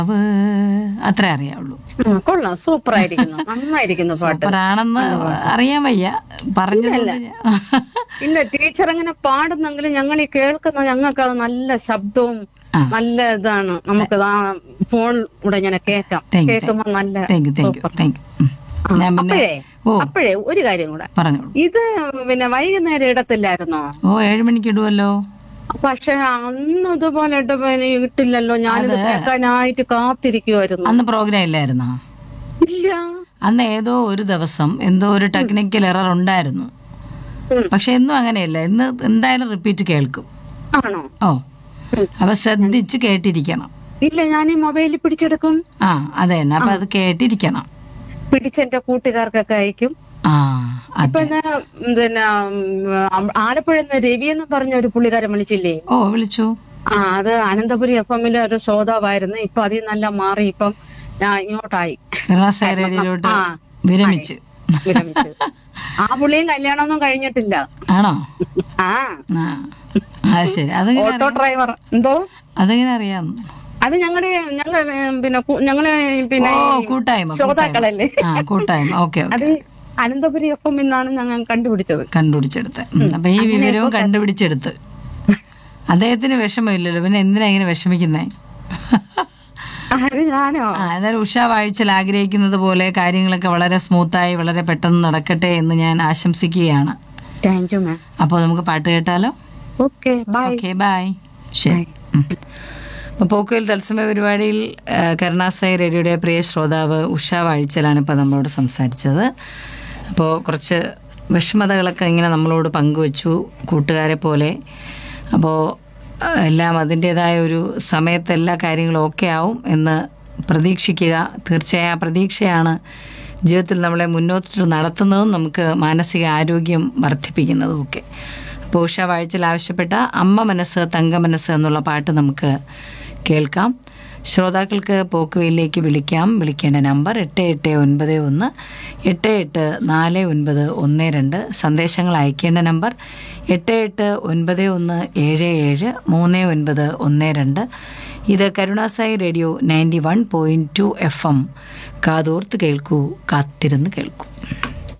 അവ അത്രേ അറിയാവുള്ളൂ ഉം, കൊള്ളാം സൂപ്പർ ആയിരിക്കുന്നു നന്നായിരിക്കുന്നു പാട്ട് സൂപ്പറാണെന്ന് അറിയാൻ വയ്യ പറഞ്ഞതുകൊണ്ട് ഞാൻ- ഇല്ല ടീച്ചർ അങ്ങനെ പാടുന്നെങ്കിലും ഞങ്ങൾ ഈ കേൾക്കുന്ന ഞങ്ങൾക്ക് അത് നല്ല ശബ്ദവും ആ. നല്ല ഇതാണ് നമുക്ക് ഫോൺ കൂടെ ഇങ്ങനെ കേൾക്കാം Thank you, കേൾക്കുമ്പോ നല്ല thank you thank you thank you ആ, ഞാൻ പിന്നെ അപ്പോഴേ ഓ അപ്പോഴേ ഒരു കാര്യം കൂടെ പറഞ്ഞോളൂ ഇത് പിന്നെ വൈകുന്നേരം ഇടത്തില്ലായിരുന്നോ ഓ ഏഴ് മണിക്ക് ഇടുവല്ലോ പക്ഷെ അന്ന് ഇതുപോലെ ഇട്ടപ്പോ എനിക്ക് ഇട്ടില്ലല്ലോ ഞാനിത് കേൾക്കാനായിട്ട് കാത്തിരിക്കുമായിരുന്നു അന്ന് പ്രോഗ്രാം ഇല്ലായിരുന്നോ ഇല്ല അന്ന് ഏതോ ഒരു ദിവസം എന്തോ ഒരു ടെക്നിക്കൽ എറർ ഉണ്ടായിരുന്നു ഉം. പക്ഷെ എന്നും അങ്ങനെയല്ല ഇന്ന് എന്തായാലും റിപ്പീറ്റ് കേൾക്കും ആണോ ഓ ഉം. അപ്പൊ ശ്രദ്ധിച്ച് കേട്ടിരിക്കണം ഇല്ല ഞാൻ ഈ മൊബൈലിൽ പിടിച്ചെടുക്കും ആ അതെ തന്നെ അപ്പൊ അത് കേട്ടിരിക്കണം പിടിച്ചെന്റെ കൂട്ടുകാർക്കൊക്കെ അയക്കും ആ അത് ഇപ്പൊ ഇന്ന് പിന്നെ ഉം, ആലപ്പുഴ രവി എന്ന് പറഞ്ഞ ഒരു പുള്ളിക്കാരൻ വിളിച്ചില്ലേ ഓ വിളിച്ചു ആ അത് അനന്തപുരി എഫ് എമ്മിലെ ഒരു ശ്രോതാവായിരുന്നു ഇപ്പൊ അതിൽ നല്ല മാറി ഇപ്പം ഞാൻ ഇങ്ങോട്ടായി കേരള റേഡിയോയിലോട്ട് ആ. വിരമിച്ച് വിരമിച്ചു ആ പുള്ളിയും കല്യാണമൊന്നും കഴിഞ്ഞിട്ടില്ല ആണോ ആ ആ അത് ശരി അതെങ്ങനെ ഓട്ടോ ഡ്രൈവർ എന്തോ അതെങ്ങനെ അറിയാം അത് ഞങ്ങളുടെ ഞങ്ങൾ പിന്നെ കു- ഞങ്ങള് പിന്നെ ഓ ഈ കൂട്ടായ്മ ശ്രോതാക്കളല്ലേ ആ കൂട്ടായ്മ ഓക്കെ ഓക്കെ അത് അനന്തപുരി എഫ് എം എന്നാണ് ഞങ്ങൾ കണ്ടുപിടിച്ചത് കണ്ടുപിടിച്ചെടുത്ത് ഉം. അപ്പൊ ഈ വിവരവും കണ്ടുപിടിച്ചെടുത്ത് അദ്ദേഹത്തിന് വിഷമമില്ലല്ലോ പിന്നെ എന്തിനാ ഇങ്ങനെ വിഷമിക്കുന്നേ ആര് ഞാനോ ആ എന്നാലും ഉഷ വാഴ്ചൽ ആഗ്രഹിക്കുന്നത് പോലെ കാര്യങ്ങളൊക്കെ വളരെ സ്മൂത്തായി വളരെ പെട്ടെന്ന് നടക്കട്ടെ എന്ന് ഞാൻ ആശംസിക്കുകയാണ് താങ്ക് യു മാം അപ്പോൾ നമുക്ക് പാട്ട് കേട്ടാലോ ഓക്കെ ബൈ ഓക്കെ ബായ് ശരി ഉം. അപ്പോൾ പോക്കുവൽ തത്സമയ പരിപാടിയിൽ ആ, കരുണാസായി റേഡിയോയുടെ പ്രിയ ശ്രോതാവ് ഉഷ വാഴ്ചലാണ് ഇപ്പോൾ നമ്മളോട് സംസാരിച്ചത് അപ്പോൾ കുറച്ച് വിഷമതകളൊക്കെ ഇങ്ങനെ നമ്മളോട് പങ്കുവച്ചു കൂട്ടുകാരെ പോലെ അപ്പോൾ ആ, എല്ലാം അതിൻ്റെതായ ഒരു സമയത്ത് എല്ലാ കാര്യങ്ങളും ഓക്കെ ആവും എന്ന് പ്രതീക്ഷിക്കുക തീർച്ചയായും ആ പ്രതീക്ഷയാണ് ജീവിതത്തിൽ നമ്മളെ മുന്നോട്ട് നടത്തുന്നതും നമുക്ക് മാനസിക ആരോഗ്യം വർദ്ധിപ്പിക്കുന്നതും ഒക്കെ അപ്പോൾ ഉഷ വാഴ്ചയിൽ ആവശ്യപ്പെട്ട അമ്മ മനസ്സ് തങ്ക മനസ്സ് എന്നുള്ള പാട്ട് നമുക്ക് കേൾക്കാം ശ്രോതാക്കൾക്ക് പോക്കുവയിലേക്ക് വിളിക്കാം വിളിക്കേണ്ട നമ്പർ എട്ട് എട്ട് ഒൻപത് ഒന്ന് എട്ട് എട്ട് നാല് ഒൻപത് ഒന്ന് രണ്ട് സന്ദേശങ്ങൾ അയക്കേണ്ട നമ്പർ എട്ട് എട്ട് ഒൻപത് ഒന്ന് ഏഴ് ഏഴ് മൂന്ന് ഒൻപത് ഒന്ന് രണ്ട് ഇത് കരുണാസായി radio ninety one point two F M കാതോർത്ത് കേൾക്കൂ കാത്തിരുന്ന് കേൾക്കൂ